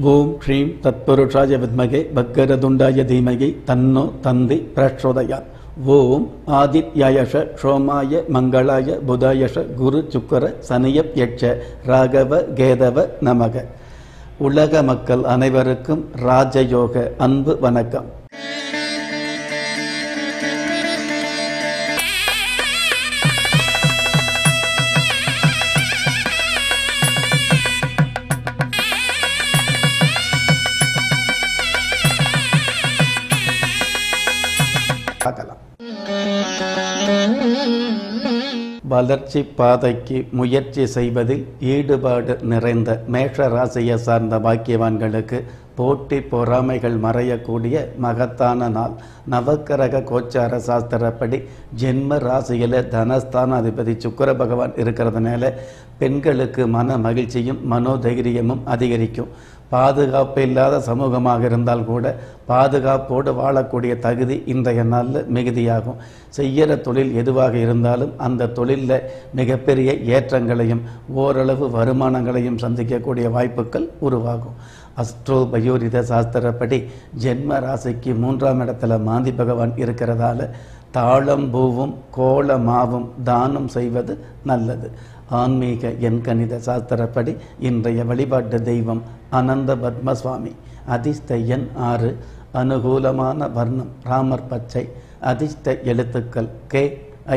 ஓம் ஸ்ரீம் தத்புருஷாய வித்மகே பக்கரதுண்டாய தீமகி தன்னோ தந்தி பிரச்சோதயாத் ஓம் ஆதித்யாயஷ சோமாய மங்களாய புதாயஷ குரு சுக்கர சனியப் யட்ச ராகவ கேதவ நமக உலக மக்கள் அனைவருக்கும் ராஜயோக அன்பு வணக்கம் பார்க்கலாம் வளர்ச்சி பாதைக்கு முயற்சி செய்வதில் ஈடுபாடு நிறைந்த மேஷ ராசியை சார்ந்த பாக்கியவான்களுக்கு போட்டி பொறாமைகள் மறையக்கூடிய மகத்தான நாள் நவக்கிரக கோச்சார சாஸ்திரப்படி ஜென்ம ராசியில் தனஸ்தான அதிபதி சுக்கர பகவான் இருக்கிறதுனால பெண்களுக்கு மன மகிழ்ச்சியும் மனோதைரியமும் அதிகரிக்கும் பாதுகாப்பு இல்லாத சமூகமாக இருந்தால் கூட பாதுகாப்போடு வாழக்கூடிய தகுதி இன்றைய நாளில் மிகுதியாகும் செய்கிற தொழில் எதுவாக இருந்தாலும் அந்த தொழிலில் மிகப்பெரிய ஏற்றங்களையும் ஓரளவு வருமானங்களையும் சந்திக்கக்கூடிய வாய்ப்புகள் உருவாகும் அஸ்ட்ரோ பயோரித சாஸ்திரப்படி ஜென்ம ராசிக்கு மூன்றாம் இடத்துல மாந்தி பகவான் இருக்கிறதால தாளம் பூவும் கோல மாவும் தானம் செய்வது நல்லது ஆன்மீக எண்கணித சாஸ்திரப்படி இன்றைய வழிபாட்டு தெய்வம் அனந்த பத்ம சுவாமி அதிர்ஷ்ட எண் ஆறு அனுகூலமான வர்ணம் ராமர் பச்சை அதிர்ஷ்ட எழுத்துக்கள் கே ஐ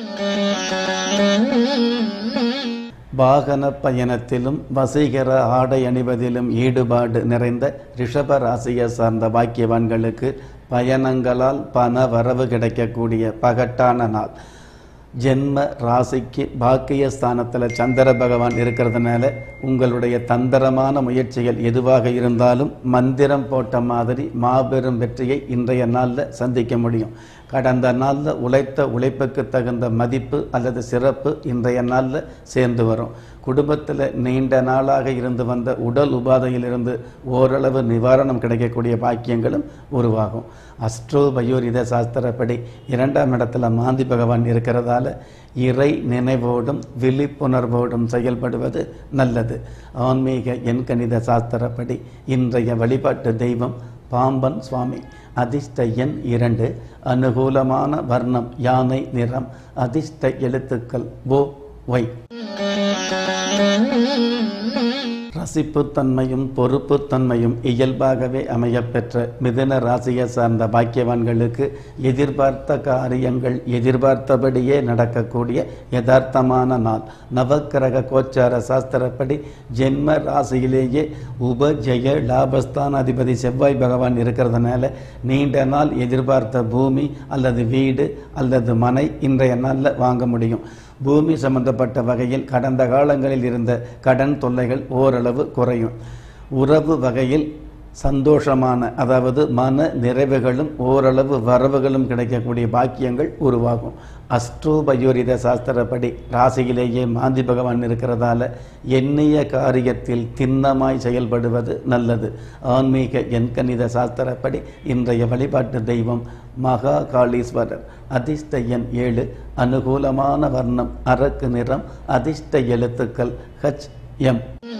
வாகன பயணத்திலும் வசீகர ஆடை அணிவதிலும் ஈடுபாடு நிறைந்த ரிஷப ராசியை சார்ந்த பாக்கியவான்களுக்கு பயணங்களால் பண வரவு கிடைக்கக்கூடிய பகட்டான நாள் ஜென்ம ராசிக்கு பாக்கிய ஸ்தானத்தில் சந்திர பகவான் இருக்கிறதுனால உங்களுடைய தந்திரமான முயற்சிகள் எதுவாக இருந்தாலும் மந்திரம் போட்ட மாதிரி மாபெரும் வெற்றியை இன்றைய நாளில் சந்திக்க முடியும் கடந்த நாளில் உழைத்த உழைப்புக்கு தகுந்த மதிப்பு அல்லது சிறப்பு இன்றைய நாளில் சேர்ந்து வரும் குடும்பத்தில் நீண்ட நாளாக இருந்து வந்த உடல் உபாதையிலிருந்து ஓரளவு நிவாரணம் கிடைக்கக்கூடிய பாக்கியங்களும் உருவாகும் அஸ்ட்ரோ பயோரித சாஸ்திரப்படி இரண்டாம் இடத்துல மாந்தி பகவான் இருக்கிறதால இறை நினைவோடும் விழிப்புணர்வோடும் செயல்படுவது நல்லது ஆன்மீக எண்கணித சாஸ்திரப்படி இன்றைய வழிபாட்டு தெய்வம் பாம்பன் சுவாமி அதிர்ஷ்ட எண் இரண்டு அனுகூலமான வர்ணம் யானை நிறம் அதிர்ஷ்ட எழுத்துக்கள் ஓ ஒய் ரசிப்புத்தன்மையும் பொறுப்புத்தன்மையும் இயல்பாகவே அமையப்பெற்ற மிதுன ராசியை சார்ந்த பாக்கியவான்களுக்கு எதிர்பார்த்த காரியங்கள் எதிர்பார்த்தபடியே நடக்கக்கூடிய யதார்த்தமான நாள் நவக்கிரக கோச்சார சாஸ்திரப்படி ஜென்ம ராசியிலேயே உபஜய லாபஸ்தான அதிபதி செவ்வாய் பகவான் இருக்கிறதுனால நீண்ட நாள் எதிர்பார்த்த பூமி அல்லது வீடு அல்லது மனை இன்றைய நாளில் வாங்க முடியும் பூமி சம்பந்தப்பட்ட வகையில் கடந்த காலங்களில் இருந்த கடன் தொல்லைகள் ஓரளவு குறையும் உறவு வகையில் சந்தோஷமான அதாவது மன நிறைவுகளும் ஓரளவு வரவுகளும் கிடைக்கக்கூடிய பாக்கியங்கள் உருவாகும் அஸ்ட்ரோபயோரித சாஸ்திரப்படி ராசியிலேயே மாந்தி பகவான் இருக்கிறதால எண்ணிய காரியத்தில் திண்ணமாய் செயல்படுவது நல்லது ஆன்மீக எண்கணித சாஸ்திரப்படி இன்றைய வழிபாட்டு தெய்வம் மகா காளீஸ்வரர் அதிர்ஷ்ட எண் ஏழு அனுகூலமான வர்ணம் அரக்கு நிறம் அதிர்ஷ்ட எழுத்துக்கள் ஹச் எம்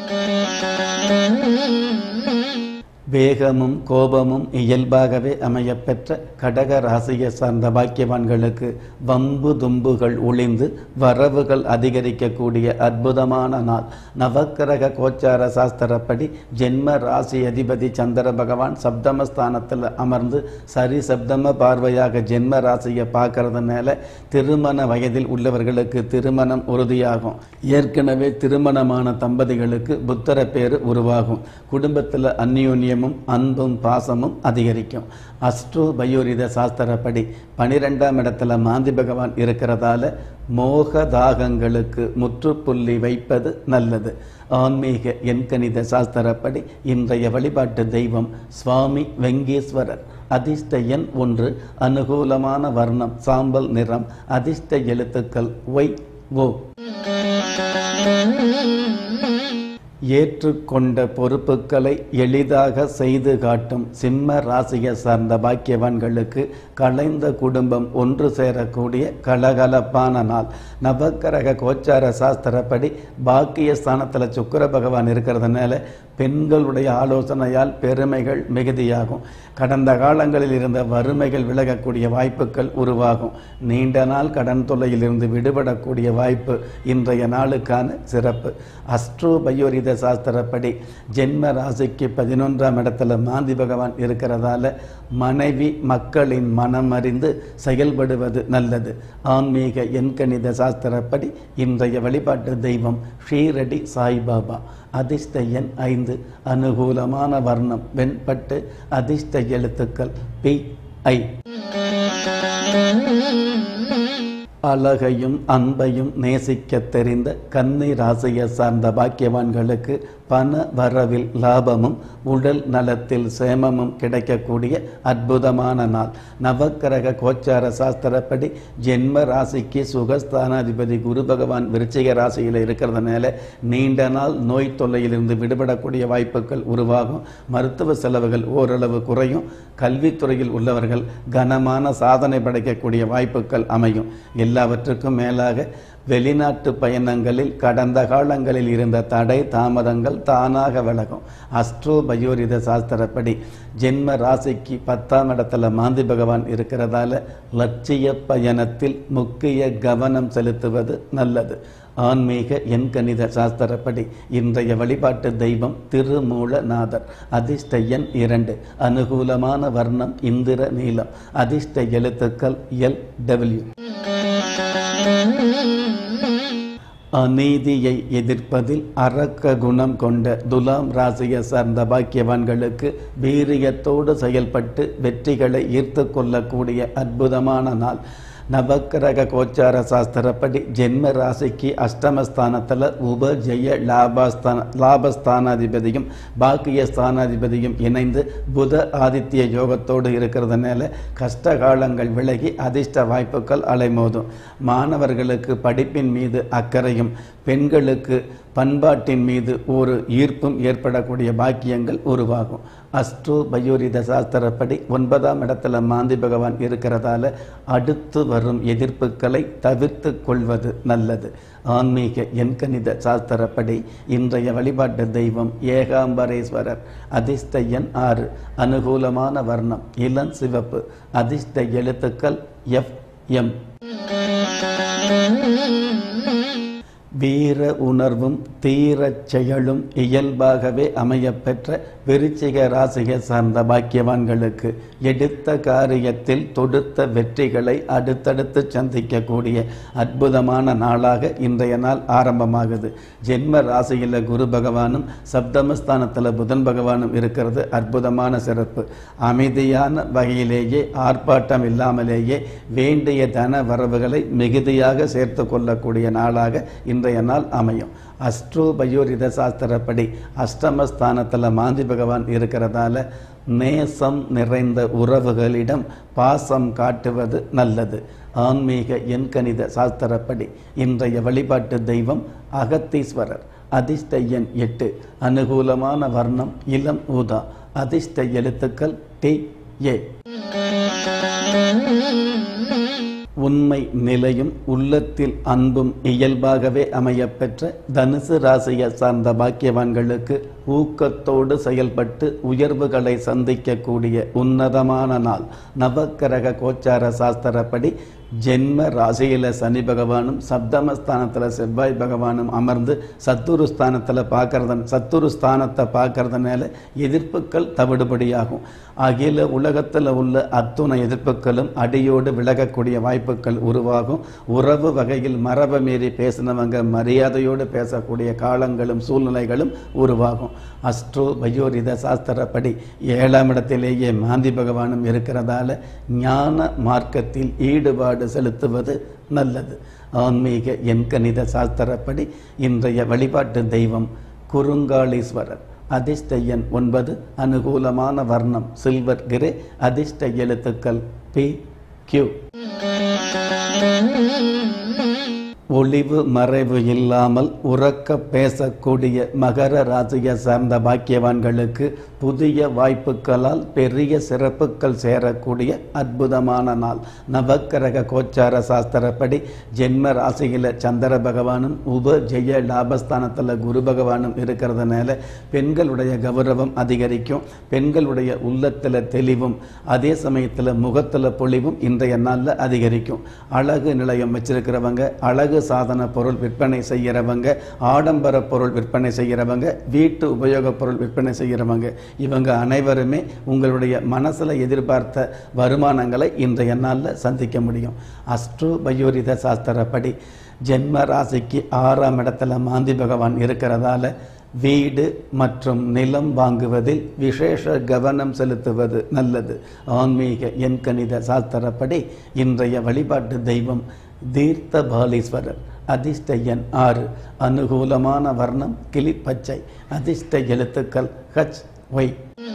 வேகமும் கோபமும் இயல்பாகவே அமையப்பெற்ற கடக ராசியை சார்ந்த பாக்கியவான்களுக்கு வம்பு தும்புகள் ஒளிந்து வரவுகள் அதிகரிக்கக்கூடிய அற்புதமான நாள் நவக்கிரக கோச்சார சாஸ்திரப்படி ஜென்ம ராசி அதிபதி சந்திர பகவான் சப்தமஸ்தானத்தில் அமர்ந்து சரி சப்தம பார்வையாக ஜென்ம ராசியை பார்க்கறதுனால திருமண வயதில் உள்ளவர்களுக்கு திருமணம் உறுதியாகும் ஏற்கனவே திருமணமான தம்பதிகளுக்கு புத்தர பேரு உருவாகும் குடும்பத்தில் அந்யோன்யம் பிரியமும் அன்பும் பாசமும் அதிகரிக்கும் அஸ்ட்ரோ பயோரித சாஸ்திரப்படி பனிரெண்டாம் இடத்துல மாந்தி பகவான் இருக்கிறதால மோக தாகங்களுக்கு முற்றுப்புள்ளி வைப்பது நல்லது ஆன்மீக எண்கணித சாஸ்திரப்படி இன்றைய வழிபாட்டு தெய்வம் சுவாமி வெங்கீஸ்வரர் அதிர்ஷ்ட எண் ஒன்று அனுகூலமான வர்ணம் சாம்பல் நிறம் அதிர்ஷ்ட எழுத்துக்கள் ஒய் ஓ ஏற்றுக்கொண்ட பொறுப்புகளை எளிதாக செய்து காட்டும் சிம்ம ராசியை சார்ந்த பாக்கியவான்களுக்கு கலைந்த குடும்பம் ஒன்று சேரக்கூடிய கலகலப்பான நாள் நவக்கிரக கோச்சார சாஸ்திரப்படி பாக்கிய ஸ்தானத்தில் சுக்கிர பகவான் இருக்கிறதுனால பெண்களுடைய ஆலோசனையால் பெருமைகள் மிகுதியாகும் கடந்த காலங்களில் இருந்த வறுமைகள் விலகக்கூடிய வாய்ப்புகள் உருவாகும் நீண்ட நாள் கடன் தொல்லையிலிருந்து விடுபடக்கூடிய வாய்ப்பு இன்றைய நாளுக்கான சிறப்பு அஸ்ட்ரோ பயோரித சாஸ்திரப்படி ஜென்ம ராசிக்கு பதினொன்றாம் இடத்துல மாந்தி பகவான் இருக்கிறதால மனைவி மக்களின் மனம் அறிந்து செயல்படுவது நல்லது ஆன்மீக எண்கணித சாஸ்திரப்படி இன்றைய வழிபாட்டு தெய்வம் ஷீரடி சாய்பாபா அதிர்ஷ்ட எண் ஐந்து அனுகூலமான வர்ணம் வெண்பட்டு அதிர்ஷ்ட எழுத்துக்கள் பி ஐ அழகையும் அன்பையும் நேசிக்க தெரிந்த கன்னி ராசியை சார்ந்த பாக்கியவான்களுக்கு பண வரவில் லாபமும் உடல் நலத்தில் சேமமும் கிடைக்கக்கூடிய அற்புதமான நாள் நவக்கிரக கோச்சார சாஸ்திரப்படி ஜென்ம ராசிக்கு சுகஸ்தானாதிபதி குரு பகவான் விருச்சிக ராசியில் இருக்கிறதுனால நீண்ட நாள் நோய் தொல்லையிலிருந்து விடுபடக்கூடிய வாய்ப்புகள் உருவாகும் மருத்துவ செலவுகள் ஓரளவு குறையும் கல்வித்துறையில் உள்ளவர்கள் கனமான சாதனை படைக்கக்கூடிய வாய்ப்புகள் அமையும் எல்லாவற்றுக்கும் மேலாக வெளிநாட்டு பயணங்களில் கடந்த காலங்களில் இருந்த தடை தாமதங்கள் தானாக விலகும் அஸ்ட்ரோ பயோரித சாஸ்திரப்படி ஜென்ம ராசிக்கு பத்தாம் இடத்துல மாந்தி பகவான் இருக்கிறதால லட்சிய பயணத்தில் முக்கிய கவனம் செலுத்துவது நல்லது ஆன்மீக எண்கணித சாஸ்திரப்படி இன்றைய வழிபாட்டு தெய்வம் திருமூலநாதர் அதிர்ஷ்ட எண் இரண்டு அனுகூலமான வர்ணம் இந்திர நீலம் அதிர்ஷ்ட எழுத்துக்கள் எல் டபிள்யூ அநீதியை எதிர்ப்பதில் அரக்க குணம் கொண்ட துலாம் ராசியை சார்ந்த பாக்கியவான்களுக்கு வீரியத்தோடு செயல்பட்டு வெற்றிகளை ஈர்த்து கொள்ளக்கூடிய அற்புதமான நாள் நவக்கிரக கோச்சார சாஸ்திரப்படி ஜென்ம ராசிக்கு அஷ்டமஸ்தானத்தில் உபஜெய லாபஸ்தான லாபஸ்தானாதிபதியும் பாக்கிய ஸ்தானாதிபதியும் இணைந்து புத ஆதித்ய யோகத்தோடு இருக்கிறதுனால கஷ்ட காலங்கள் விலகி அதிர்ஷ்ட வாய்ப்புகள் அலைமோதும் மாணவர்களுக்கு படிப்பின் மீது அக்கறையும் பெண்களுக்கு பண்பாட்டின் மீது ஒரு ஈர்ப்பும் ஏற்படக்கூடிய பாக்கியங்கள் உருவாகும் அஸ்ட்ரோ பயோரித சாஸ்திரப்படி ஒன்பதாம் இடத்துல மாந்தி பகவான் இருக்கிறதால அடுத்து வரும் எதிர்ப்புகளை தவிர்த்து கொள்வது நல்லது ஆன்மீக எண்கணித சாஸ்திரப்படி இன்றைய வழிபாட்டு தெய்வம் ஏகாம்பரேஸ்வரர் அதிர்ஷ்ட எண் ஆறு அனுகூலமான வர்ணம் இளம் சிவப்பு அதிர்ஷ்ட எழுத்துக்கள் எஃப் எம் வீர உணர்வும் தீரச் செயலும் இயல்பாகவே அமையப்பெற்ற விருச்சிக ராசியை சார்ந்த பாக்கியவான்களுக்கு எடுத்த காரியத்தில் தொடுத்த வெற்றிகளை அடுத்தடுத்து சந்திக்கக்கூடிய அற்புதமான நாளாக இன்றைய நாள் ஆரம்பமாகுது ஜென்ம ராசியில் குரு பகவானும் சப்தமஸ்தானத்தில் புதன் பகவானும் இருக்கிறது அற்புதமான சிறப்பு அமைதியான வகையிலேயே ஆர்ப்பாட்டம் இல்லாமலேயே வேண்டிய தன வரவுகளை மிகுதியாக சேர்த்து கொள்ளக்கூடிய நாளாக இன்றைய நாள் அமையும் அஸ்ட்ரோ பயோரித சாஸ்திரப்படி அஷ்டமஸ்தானத்தில் மாந்தி பகவான் இருக்கிறதால நேசம் நிறைந்த உறவுகளிடம் பாசம் காட்டுவது நல்லது ஆன்மீக எண்கணித சாஸ்திரப்படி இன்றைய வழிபாட்டு தெய்வம் அகத்தீஸ்வரர் அதிர்ஷ்ட எண் எட்டு அனுகூலமான வர்ணம் இளம் ஊதா அதிர்ஷ்ட எழுத்துக்கள் டி ஏ உண்மை நிலையும் உள்ளத்தில் அன்பும் இயல்பாகவே அமையப்பெற்ற தனுசு ராசியை சார்ந்த பாக்கியவான்களுக்கு ஊக்கத்தோடு செயல்பட்டு உயர்வுகளை சந்திக்கக்கூடிய உன்னதமான நாள் நவக்கிரக கோச்சார சாஸ்திரப்படி ஜென்ம ராசியில் சனி பகவானும் சப்தமஸ்தானத்தில் செவ்வாய் பகவானும் அமர்ந்து சத்துரு ஸ்தானத்தில் பார்க்கறதன் சத்துரு ஸ்தானத்தை பார்க்கறதுனால எதிர்ப்புகள் தவிடுபடியாகும் அகில உலகத்தில் உள்ள அத்துணை எதிர்ப்புகளும் அடியோடு விலகக்கூடிய வாய்ப்புகள் உருவாகும் உறவு வகையில் மரபை மீறி பேசினவங்க மரியாதையோடு பேசக்கூடிய காலங்களும் சூழ்நிலைகளும் உருவாகும் அஸ்ட்ரோ பயோரித சாஸ்திரப்படி ஏழாம் இடத்திலேயே மாந்தி பகவானும் இருக்கிறதால ஞான மார்க்கத்தில் ஈடுபாடு செலுத்துவது நல்லது ஆன்மீக எண்கணித சாஸ்திரப்படி இன்றைய வழிபாட்டு தெய்வம் குறுங்காளீஸ்வரர் அதிர்ஷ்ட எண் ஒன்பது அனுகூலமான வர்ணம் சில்வர் கிரே அதிர்ஷ்ட எழுத்துக்கள் பி கியூ ஒளிவு மறைவு இல்லாமல் உறக்க பேசக்கூடிய மகர ராசியை சார்ந்த பாக்கியவான்களுக்கு புதிய வாய்ப்புகளால் பெரிய சிறப்புகள் சேரக்கூடிய அற்புதமான நாள் நவக்கிரக கோச்சார சாஸ்திரப்படி ஜென்ம ராசியில் சந்திர பகவானும் உப ஜெய லாபஸ்தானத்தில் குரு பகவானும் இருக்கிறதுனால பெண்களுடைய கௌரவம் அதிகரிக்கும் பெண்களுடைய உள்ளத்தில் தெளிவும் அதே சமயத்தில் முகத்தில் பொலிவும் இன்றைய நாளில் அதிகரிக்கும் அழகு நிலையம் வச்சிருக்கிறவங்க அழகு சாதன பொருள் விற்பனை செய்கிறவங்க ஆடம்பர பொருள் விற்பனை செய்கிறவங்க வீட்டு உபயோகப் பொருள் விற்பனை செய்கிறவங்க இவங்க அனைவருமே உங்களுடைய மனசில் எதிர்பார்த்த வருமானங்களை இன்றைய நாளில் சந்திக்க முடியும் அஸ்ட்ரோ பயோரித சாஸ்திரப்படி ஜென்ம ராசிக்கு ஆறாம் இடத்துல மாந்தி பகவான் இருக்கிறதால வீடு மற்றும் நிலம் வாங்குவதில் விசேஷ கவனம் செலுத்துவது நல்லது ஆன்மீக எண்கணித சாஸ்திரப்படி இன்றைய வழிபாட்டு தெய்வம் தீர்த்த பாலீஸ்வரர் அதிர்ஷ்ட எண் ஆறு அனுகூலமான வர்ணம் கிளிப்பச்சை அதிர்ஷ்ட எழுத்துக்கள் ஹச் ஒய்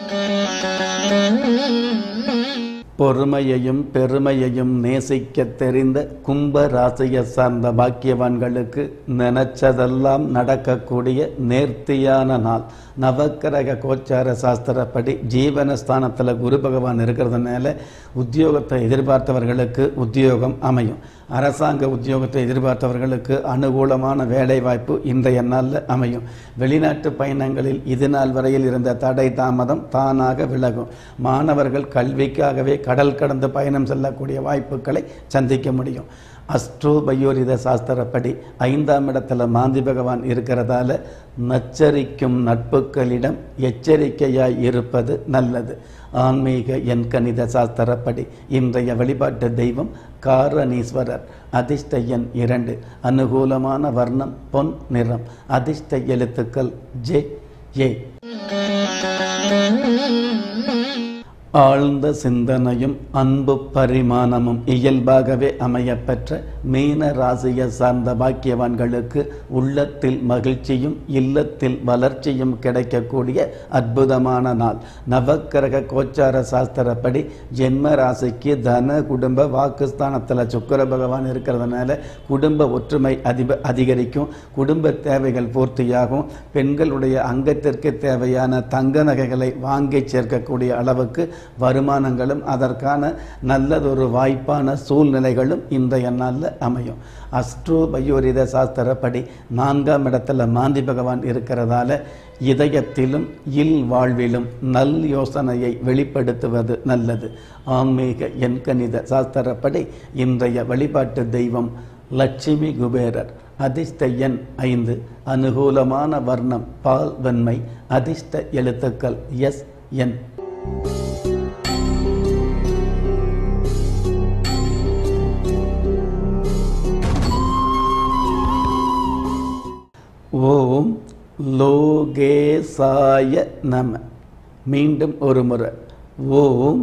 பொறுமையையும் பெருமையையும் நேசிக்க தெரிந்த கும்ப ராசியை சார்ந்த பாக்கியவான்களுக்கு நினைச்சதெல்லாம் நடக்கக்கூடிய நேர்த்தியான நாள் நவக்கிரக கோச்சார சாஸ்திரப்படி ஜீவனஸ்தானத்தில் குரு பகவான் இருக்கிறதுனால உத்தியோகத்தை எதிர்பார்த்தவர்களுக்கு உத்தியோகம் அமையும் அரசாங்க உத்தியோகத்தை எதிர்பார்த்தவர்களுக்கு அனுகூலமான வேலைவாய்ப்பு இன்றைய நாளில் அமையும் வெளிநாட்டு பயணங்களில் இது நாள் வரையில் இருந்த தடை தாமதம் தானாக விலகும் மாணவர்கள் கல்விக்காகவே கடல் கடந்து பயணம் செல்லக்கூடிய வாய்ப்புகளை சந்திக்க முடியும் அஸ்ட்ரோ பயோரித சாஸ்திரப்படி ஐந்தாம் இடத்துல மாந்தி பகவான் இருக்கிறதால நச்சரிக்கும் நட்புகளிடம் எச்சரிக்கையாய் இருப்பது நல்லது ஆன்மீக எண்கணித சாஸ்திரப்படி இன்றைய வழிபாட்டு தெய்வம் காரணீஸ்வரர் அதிர்ஷ்ட எண் இரண்டு அனுகூலமான வர்ணம் பொன் நிறம் அதிர்ஷ்ட எழுத்துக்கள் ஜே ஏ ஆழ்ந்த சிந்தனையும் அன்பு பரிமாணமும் இயல்பாகவே அமையப்பெற்ற மீன ராசியை சார்ந்த பாக்கியவான்களுக்கு உள்ளத்தில் மகிழ்ச்சியும் இல்லத்தில் வளர்ச்சியும் கிடைக்கக்கூடிய அற்புதமான நாள் நவக்கிரக கோச்சார சாஸ்திரப்படி ஜென்ம ராசிக்கு தன குடும்ப வாக்குஸ்தானத்தில் சுக்கர பகவான் இருக்கிறதுனால குடும்ப ஒற்றுமை அதிப அதிகரிக்கும் குடும்ப தேவைகள் பூர்த்தியாகும் பெண்களுடைய அங்கத்திற்கு தேவையான தங்க நகைகளை வாங்கி சேர்க்கக்கூடிய அளவுக்கு வருமானங்களும் அதற்கான நல்லதொரு வாய்ப்பான சூழ்நிலைகளும் இன்றைய நாளில் அமையும் அஸ்ட்ரோ பயோரித சாஸ்திரப்படி நான்காம் இடத்துல மாந்தி பகவான் இருக்கிறதால இதயத்திலும் இல் வாழ்விலும் நல் யோசனையை வெளிப்படுத்துவது நல்லது ஆன்மீக எண்கணித சாஸ்திரப்படி இன்றைய வழிபாட்டு தெய்வம் லட்சுமி குபேரர் அதிர்ஷ்ட எண் ஐந்து அனுகூலமான வர்ணம் பால் வெண்மை அதிர்ஷ்ட எழுத்துக்கள் எஸ் என் ஓம் லோகேசாய நம மீண்டும் ஒரு முறை ஓம்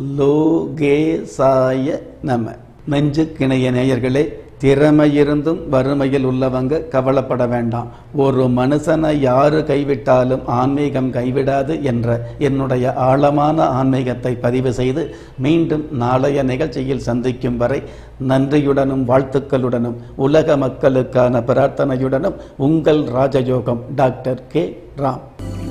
லோகேசாய நம நெஞ்சுக்கிணைய நேயர்களே திறமையிருந்தும் வறுமையில் உள்ளவங்க கவலைப்பட வேண்டாம் ஒரு மனுஷனை யாரு கைவிட்டாலும் ஆன்மீகம் கைவிடாது என்ற என்னுடைய ஆழமான ஆன்மீகத்தை பதிவு செய்து மீண்டும் நாளைய நிகழ்ச்சியில் சந்திக்கும் வரை நன்றியுடனும் வாழ்த்துக்களுடனும் உலக மக்களுக்கான பிரார்த்தனையுடனும் உங்கள் ராஜயோகம் டாக்டர் கே ராம்